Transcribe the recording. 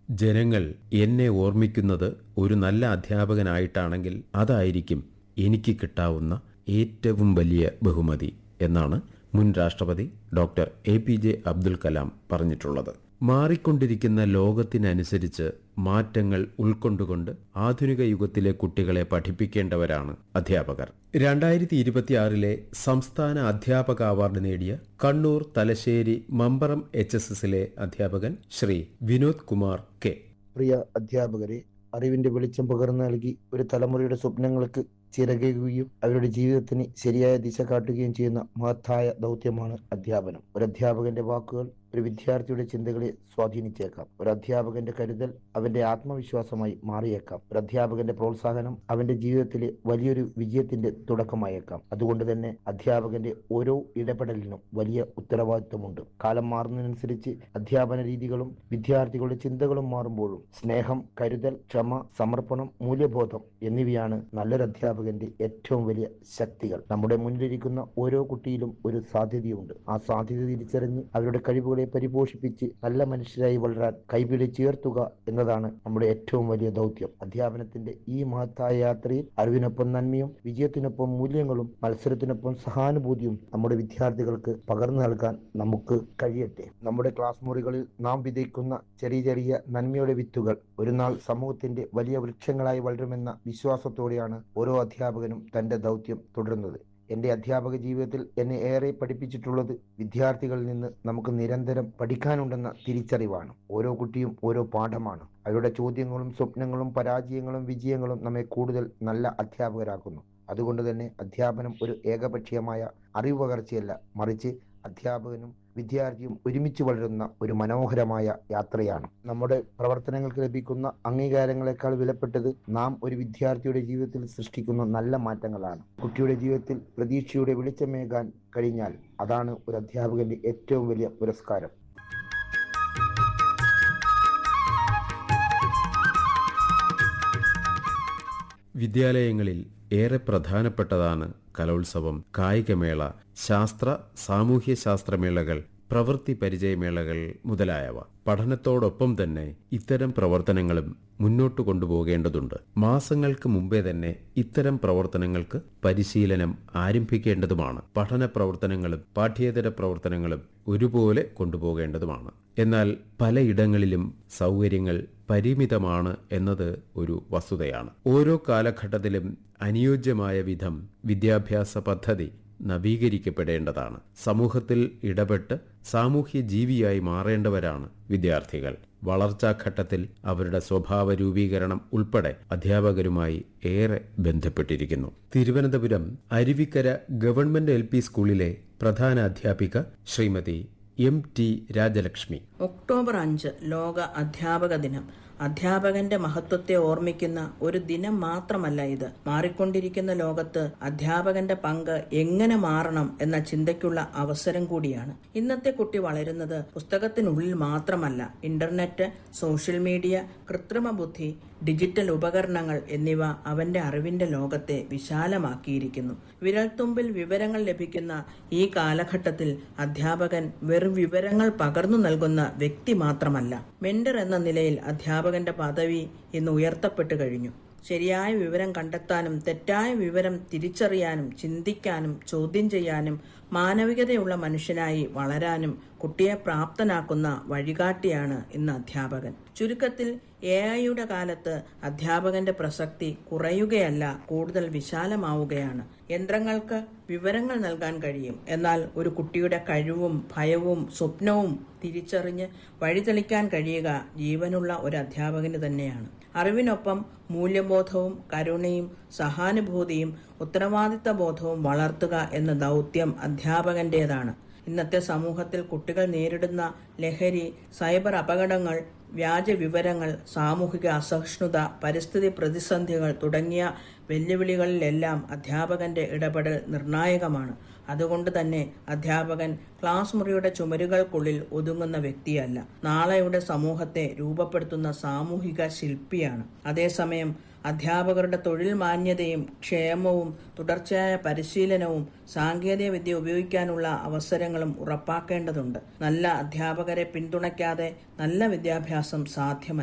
ജനങ്ങൾ എന്നെ ഓർമ്മിക്കുന്നത് ഒരു നല്ല അധ്യാപകനായിട്ടാണെങ്കിൽ അതായിരിക്കും എനിക്ക് കിട്ടാവുന്ന ഏറ്റവും വലിയ ബഹുമതി എന്നാണ് മുൻ രാഷ്ട്രപതി doctor A P J Abdul Kalam പറഞ്ഞിട്ടുള്ളത് മാറിക്കൊണ്ടിരിക്കുന്ന ലോകത്തിനനുസരിച്ച് മാറ്റങ്ങൾ ഉൾക്കൊണ്ടുകൊണ്ട് ആധുനിക യുഗത്തിലെ കുട്ടികളെ പഠിപ്പിക്കേണ്ടവരാണ് അധ്യാപകർ രണ്ടായിരത്തി ഇരുപത്തിയാറിലെ സംസ്ഥാന അധ്യാപക അവാർഡ് നേടിയ കണ്ണൂർ തലശ്ശേരി മമ്പറം എച്ച് എസ് എസിലെ അധ്യാപകൻ ശ്രീ വിനോദ് കുമാർ കെ പ്രിയ അധ്യാപകരെ അറിവിന്റെ വെളിച്ചം പകർന്നു നൽകി ഒരു തലമുറയുടെ സ്വപ്നങ്ങൾക്ക് ചിറകുകയും അവരുടെ ജീവിതത്തിന് ശരിയായ ദിശ കാട്ടുകയും ചെയ്യുന്ന മഹത്തായ ദൗത്യമാണ് അധ്യാപനം ഒരു അധ്യാപകന്റെ വാക്കുകൾ ഒരു വിദ്യാർത്ഥിയുടെ ചിന്തകളെ സ്വാധീനിച്ചേക്കാം ഒരു അധ്യാപകന്റെ കരുതൽ അവന്റെ ആത്മവിശ്വാസമായി മാറിയേക്കാം ഒരു അധ്യാപകന്റെ പ്രോത്സാഹനം അവന്റെ ജീവിതത്തിലെ വലിയൊരു വിജയത്തിന്റെ തുടക്കമായേക്കാം അതുകൊണ്ട് തന്നെ അധ്യാപകന്റെ ഓരോ ഇടപെടലിനും വലിയ ഉത്തരവാദിത്വമുണ്ട് കാലം മാറുന്നതിനനുസരിച്ച് അധ്യാപന രീതികളും വിദ്യാർത്ഥികളുടെ ചിന്തകളും മാറുമ്പോഴും സ്നേഹം കരുതൽ ക്ഷമ സമർപ്പണം മൂല്യബോധം എന്നിവയാണ് നല്ലൊരു അധ്യാപകന്റെ ഏറ്റവും വലിയ ശക്തികൾ നമ്മുടെ മുന്നിലിരിക്കുന്ന ഓരോ കുട്ടിയിലും ഒരു സാധ്യതയുണ്ട് ആ സാധ്യത തിരിച്ചറിഞ്ഞ് അവരുടെ കഴിവുകളെ പരിപോഷിപ്പിച്ച് നല്ല മനുഷ്യരായി വളരാൻ കൈപിടിച്ചുയർത്തുക എന്നതാണ് നമ്മുടെ ഏറ്റവും വലിയ ദൗത്യം അധ്യാപനത്തിന്റെ ഈ മഹത്തായ യാത്രയിൽ അറിവിനൊപ്പം നന്മയും വിജയത്തിനൊപ്പം മൂല്യങ്ങളും മത്സരത്തിനൊപ്പം സഹാനുഭൂതിയും നമ്മുടെ വിദ്യാർത്ഥികൾക്ക് പകർന്നു നൽകാൻ നമുക്ക് കഴിയട്ടെ നമ്മുടെ ക്ലാസ് മുറികളിൽ നാം വിതയ്ക്കുന്ന ചെറിയ ചെറിയ നന്മയുടെ വിത്തുകൾ ഒരു നാൾ സമൂഹത്തിന്റെ വലിയ വൃക്ഷങ്ങളായി വളരുമെന്ന വിശ്വാസത്തോടെയാണ് ഓരോ അധ്യാപകനും തന്റെ ദൗത്യം തുടരുന്നത് എന്റെ അധ്യാപക ജീവിതത്തിൽ എന്നെ ഏറെ പഠിപ്പിച്ചിട്ടുള്ളത് വിദ്യാർത്ഥികളിൽ നിന്ന് നമുക്ക് നിരന്തരം പഠിക്കാനുണ്ടെന്ന തിരിച്ചറിവാണ് ഓരോ കുട്ടിയും ഓരോ പാഠമാണ് അവരുടെ ചോദ്യങ്ങളും സ്വപ്നങ്ങളും പരാജയങ്ങളും വിജയങ്ങളും നമ്മെ കൂടുതൽ നല്ല അധ്യാപകരാക്കുന്നു അതുകൊണ്ട് തന്നെ അധ്യാപനം ഒരു ഏകപക്ഷീയമായ അറിവ് പകർച്ചയല്ല മറിച്ച് അധ്യാപകനും വിദ്യാർത്ഥിയും ഒരുമിച്ച് വളരുന്ന ഒരു മനോഹരമായ യാത്രയാണ് നമ്മുടെ പ്രവർത്തനങ്ങൾക്ക് ലഭിക്കുന്ന അംഗീകാരങ്ങളെക്കാൾ വിലപ്പെട്ടത് നാം ഒരു വിദ്യാർത്ഥിയുടെ ജീവിതത്തിൽ സൃഷ്ടിക്കുന്ന നല്ല മാറ്റങ്ങളാണ് കുട്ടിയുടെ ജീവിതത്തിൽ പ്രതീക്ഷയുടെ വെളിച്ചമേകാൻ കഴിഞ്ഞാൽ അതാണ് ഒരു അധ്യാപകന്റെ ഏറ്റവും വലിയ പുരസ്കാരം വിദ്യാലയങ്ങളിൽ ഏറെ പ്രധാനപ്പെട്ടതാണ് കലോത്സവം കായികമേള ശാസ്ത്ര സാമൂഹ്യ ശാസ്ത്രമേളകൾ പ്രവൃത്തി പരിചയമേളകൾ മുതലായവ പഠനത്തോടൊപ്പം തന്നെ ഇത്തരം പ്രവർത്തനങ്ങളും മുന്നോട്ട് കൊണ്ടുപോകേണ്ടതുണ്ട് മാസങ്ങൾക്ക് മുമ്പേ തന്നെ ഇത്തരം പ്രവർത്തനങ്ങൾക്ക് പരിശീലനം ആരംഭിക്കേണ്ടതുമാണ് പഠന പ്രവർത്തനങ്ങളും പാഠ്യേതര പ്രവർത്തനങ്ങളും ഒരുപോലെ കൊണ്ടുപോകേണ്ടതുമാണ് എന്നാൽ പലയിടങ്ങളിലും സൗകര്യങ്ങൾ പരിമിതമാണ് എന്നത് ഒരു വസ്തുതയാണ് ഓരോ കാലഘട്ടത്തിലും അനുയോജ്യമായ വിധം വിദ്യാഭ്യാസ പദ്ധതി നവീകരിക്കപ്പെടേണ്ടതാണ് സമൂഹത്തിൽ ഇടപെട്ട് സാമൂഹ്യ ജീവിയായി മാറേണ്ടവരാണ് വിദ്യാർത്ഥികൾ വളർച്ചാഘട്ടത്തിൽ അവരുടെ സ്വഭാവ രൂപീകരണം ഉൾപ്പെടെ അധ്യാപകരുമായി ഏറെ ബന്ധപ്പെട്ടിരിക്കുന്നു തിരുവനന്തപുരം അരുവിക്കര ഗവൺമെന്റ് എൽ സ്കൂളിലെ പ്രധാന അധ്യാപിക Shrimati M T Rajalakshmi October അഞ്ച് ലോക അധ്യാപക ദിനം അധ്യാപകന്റെ മഹത്വത്തെ ഓർമ്മിക്കുന്ന ഒരു ദിനം മാത്രമല്ല ഇത് മാറിക്കൊണ്ടിരിക്കുന്ന ലോകത്ത് അധ്യാപകന്റെ പങ്ക് എങ്ങനെ മാറണം എന്ന ചിന്തയ്ക്കുള്ള അവസരം കൂടിയാണ് ഇന്നത്തെ കുട്ടി വളരുന്നത് പുസ്തകത്തിനുള്ളിൽ മാത്രമല്ല ഇന്റർനെറ്റ് സോഷ്യൽ മീഡിയ കൃത്രിമ ബുദ്ധി ഡിജിറ്റൽ ഉപകരണങ്ങൾ എന്നിവ അവന്റെ അറിവിന്റെ ലോകത്തെ വിശാലമാക്കിയിരിക്കുന്നു വിരൽത്തുമ്പിൽ വിവരങ്ങൾ ലഭിക്കുന്ന ഈ കാലഘട്ടത്തിൽ അധ്യാപകൻ വെറും വിവരങ്ങൾ പകർന്നു നൽകുന്ന വ്യക്തി മാത്രമല്ല മെന്റർ എന്ന നിലയിൽ അധ്യാപകന്റെ പദവി ഇന്ന് ഉയർത്തപ്പെട്ടു കഴിഞ്ഞു ശരിയായ വിവരം കണ്ടെത്താനും തെറ്റായ വിവരം തിരിച്ചറിയാനും ചിന്തിക്കാനും ചോദ്യം ചെയ്യാനും മാനവികതയുള്ള മനുഷ്യനായി വളരാനും കുട്ടിയെ പ്രാപ്തനാക്കുന്ന വഴികാട്ടിയാണ് ഇന്ന് അധ്യാപകൻ ചുരുക്കത്തിൽ എ ഐയുടെ കാലത്ത് അധ്യാപകന്റെ പ്രസക്തി കുറയുകയല്ല കൂടുതൽ വിശാലമാവുകയാണ് യന്ത്രങ്ങൾക്ക് വിവരങ്ങൾ നൽകാൻ കഴിയും എന്നാൽ ഒരു കുട്ടിയുടെ കഴിവും ഭയവും സ്വപ്നവും തിരിച്ചറിഞ്ഞ് വഴിതെളിക്കാൻ കഴിയുക ജീവനുള്ള ഒരു അധ്യാപകന് തന്നെയാണ് അറിവിനൊപ്പം മൂല്യബോധവും കരുണയും സഹാനുഭൂതിയും ഉത്തരവാദിത്ത ബോധവും വളർത്തുക എന്ന ദൗത്യം അധ്യാപകന്റേതാണ് ഇന്നത്തെ സമൂഹത്തിൽ കുട്ടികൾ നേരിടുന്ന ലഹരി സൈബർ അപകടങ്ങൾ വ്യാജ വിവരങ്ങൾ സാമൂഹിക അസഹിഷ്ണുത പരിസ്ഥിതി പ്രതിസന്ധികൾ തുടങ്ങിയ വെല്ലുവിളികളിലെല്ലാം അധ്യാപകന്റെ ഇടപെടൽ നിർണായകമാണ് അതുകൊണ്ട് തന്നെ അധ്യാപകൻ ക്ലാസ് മുറിയുടെ ചുമരുകൾക്കുള്ളിൽ ഒതുങ്ങുന്ന വ്യക്തിയല്ല നാളെയുടെ സമൂഹത്തെ രൂപപ്പെടുത്തുന്ന സാമൂഹിക ശില്പിയാണ് അതേസമയം അധ്യാപകരുടെ തൊഴിൽ മാന്യതയും ക്ഷേമവും തുടർച്ചയായ പരിശീലനവും സാങ്കേതിക വിദ്യ ഉപയോഗിക്കാനുള്ള അവസരങ്ങളും ഉറപ്പാക്കേണ്ടതുണ്ട് നല്ല അധ്യാപകരെ പിന്തുണയ്ക്കാതെ നല്ല വിദ്യാഭ്യാസം സാധ്യമല്ല